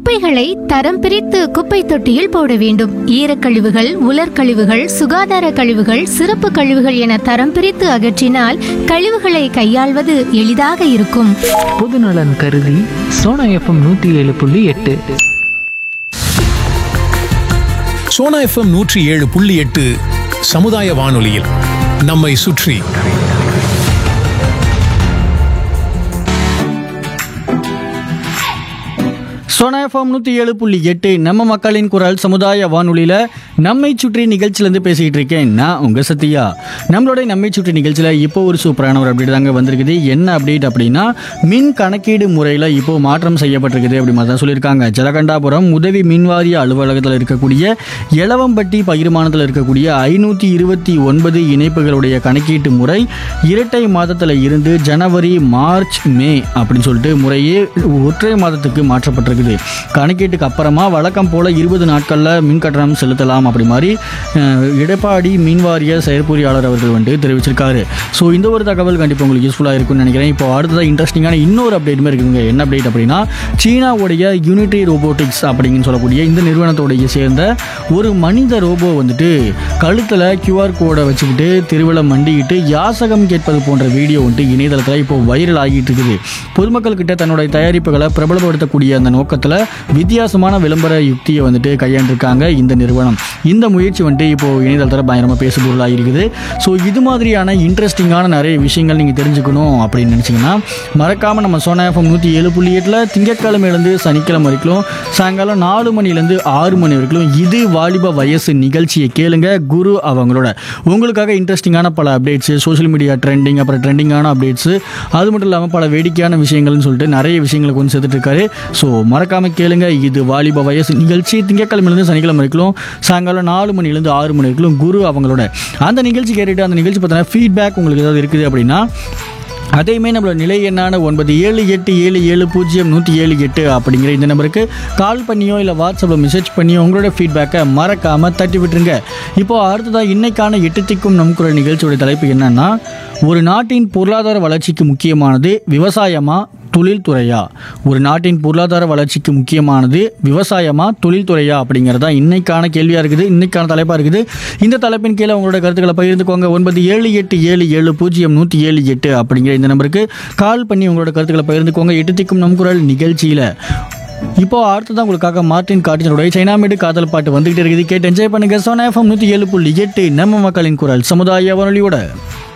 குப்பைகளை தரம் பிரித்து குப்பை தொட்டியில் போட வேண்டும் ஈரக்கழிவுகள் உலர்கழிவுகள் சுகாதார கழிவுகள் சிறப்பு கழிவுகள் என தரம் பிரித்து அகற்றினால் கழிவுகளை கையாள்வது எளிதாக இருக்கும் பொதுநலன் கருதி சோனா எஃப்எம் நூற்றி ஏழு புள்ளி எட்டு சோனா எஃப்எம் நூற்றி ஏழு புள்ளி எட்டு சமுதாய வானொலியில் நம்மை சுற்றி சோனா எஃப்எம் நூற்றி ஏழு புள்ளி எட்டு நம்ம மக்களின் குரல் சமுதாய வானொலியில் நம்மை சுற்றி நிகழ்ச்சியிலேருந்து பேசிக்கிட்டு இருக்கேன் நான் உங்கள் சத்யா நம்மளுடைய நம்மை சுற்றி நிகழ்ச்சியில் இப்போ ஒரு சூப்பரான ஒரு அப்டேட் தாங்க வந்திருக்குது என்ன அப்டேட் அப்படின்னா மின் கணக்கீடு முறையில் இப்போ மாற்றம் செய்யப்பட்டிருக்குது அப்படி மாதிரி தான் சொல்லியிருக்காங்க ஜலகண்டாபுரம் உதவி மின்வாரிய அலுவலகத்தில் இருக்கக்கூடிய எலவம்பட்டி பகிர்மானத்தில் இருக்கக்கூடிய ஐநூற்றி இருபத்தி ஒன்பது இணைப்புகளுடைய கணக்கீட்டு முறை இரட்டை மாதத்தில் இருந்து ஜனவரி மார்ச் மே அப்படின்னு சொல்லிட்டு முறையே ஒற்றை மாதத்துக்கு மாற்றப்பட்டிருக்குது கணக்கீட்டுக்கு அப்புறமா வழக்கம் போல இருபது நாட்களில் மின் கட்டணம் செலுத்தலாம் அப்படி மாதிரி அஹ், எடப்பாடி மின்வாரிய செயற்பொறியாளர் அவர்கள் வந்துட்டு தெரிவிச்சிருக்காரு ஸோ இந்த ஒரு தகவல் கண்டிப்பாக உங்களுக்கு யூஸ்ஃபுல்லாக இருக்கும்னு நினைக்கிறேன் இப்போ அடுத்ததாக இன்ட்ரெஸ்டிங்கான இன்னொரு அப்டேட்டுமே இருக்குதுங்க என்ன அப்டேட் அப்படின்னா சீனாவுடைய யூனிட்ரி ரோபோட்டிக்ஸ் அப்படின்னு சொல்லக்கூடிய இந்த நிறுவனத்தோடைய சேர்ந்த ஒரு மனித ரோபோ வந்துட்டு கழுத்தில் QR கோடை வச்சுக்கிட்டு தெருவில் மண்டிக்கிட்டு யாசகம் கேட்பது போன்ற வீடியோ வந்துட்டு இணையதளத்தில் இப்போ வைரல் ஆகிட்டு இருக்குது பொதுமக்கள் கிட்ட தன்னுடைய தயாரிப்புகளை பிரபலப்படுத்தக்கூடிய அந்த நோக்கத்தில் வித்தியாசமான விளம்பர யுக்தியை வந்துட்டு கையாண்டிருக்காங்க இந்த நிறுவனம் இந்த முயற்சி வந்துட்டு இப்போ இணையதளத்தில் பயங்கரமாக பேசுபொருளாக இருக்குது ஸோ இது மாதிரியான இன்ட்ரெஸ்டிங்கான நிறைய விஷயங்கள் நீங்கள் தெரிஞ்சுக்கணும் அப்படின்னு நினச்சிங்கன்னா மறக்காமல் நம்ம சோனா எஃப்எம் நூற்றி ஏழு புள்ளி எட்டில் திங்கட்கிழமையிலேருந்து சனிக்கிழமை வரைக்கும் சாயங்காலம் நாலு மணிலேருந்து ஆறு மணி வரைக்கும் இது வாலிப வயசு நிகழ்ச்சியை கேளுங்க குரு அவங்களோட உங்களுக்காக இன்ட்ரெஸ்டிங்கான பல அப்டேட்ஸு சோஷியல் மீடியா ட்ரெண்டிங் அப்புறம் ட்ரெண்டிங்கான அப்டேட்ஸு அது மட்டும் இல்லாமல் பல வேடிக்கையான விஷயங்கள்னு சொல்லிட்டு நிறைய விஷயங்களை கொண்டு சேர்த்துட்டு இருக்காரு ஸோ மறக்காம கேளுங்க இது வாலிப வயசு நிகழ்ச்சி திங்கட்கிழமையிலேருந்து சனிக்கிழமை வரைக்கும் சாயங்காலம் நாலு மணிலேருந்து ஆறு மணி வரைக்கும் குரு அவங்களோட அந்த நிகழ்ச்சி கேட்டுட்டு அந்த நிகழ்ச்சி பார்த்தீங்கன்னா ஃபீட்பேக் உங்களுக்கு ஏதாவது இருக்குது அப்படின்னா அதையுமே நம்மளோட நிலை எண்ணான ஒன்பது ஏழு எட்டு ஏழு ஏழு பூஜ்ஜியம் நூற்றி ஏழு எட்டு அப்படிங்கிற இந்த நம்பருக்கு கால் பண்ணியோ இல்லை வாட்ஸ்அப்பில் மெசேஜ் பண்ணியோ உங்களோட ஃபீட்பேக்கை மறக்காமல் தட்டி விட்டுருங்க இப்போ அடுத்ததாக இன்னைக்கான எட்டு திக்கும் நம் குரல் நிகழ்ச்சியோட தலைப்பு என்னன்னா ஒரு நாட்டின் பொருளாதார வளர்ச்சிக்கு முக்கியமானது விவசாயமா தொழில்துறையா ஒரு நாட்டின் பொருளாதார வளர்ச்சிக்கு முக்கியமானது விவசாயமா தொழில்துறையா அப்படிங்கிறதா இன்னைக்கான கேள்வியாக இருக்குது இன்னைக்கான தலைப்பாக இருக்குது இந்த தலைப்பின் கீழே உங்களோட கருத்துக்களை பகிர்ந்துக்கோங்க ஒன்பது ஏழு எட்டு ஏழு ஏழு பூஜ்ஜியம் நூற்றி ஏழு எட்டு அப்படிங்கிற இந்த நம்பருக்கு கால் பண்ணி உங்களோட கருத்துக்களை பகிர்ந்துக்கோங்க எட்டு திக்கும் நம் குரல் நிகழ்ச்சியில் இப்போ அடுத்ததான் உங்களுக்காக மார்டின் காட்டினுடைய சைனாமேடு காதல் பாட்டு வந்துகிட்டு இருக்குது கேட்டு என்ஜாய் பண்ணுங்க சோனா எஃப்எம் நூற்றி ஏழு புள்ளி எட்டு நம்ம மக்களின் குரல் சமுதாய வானொலியோட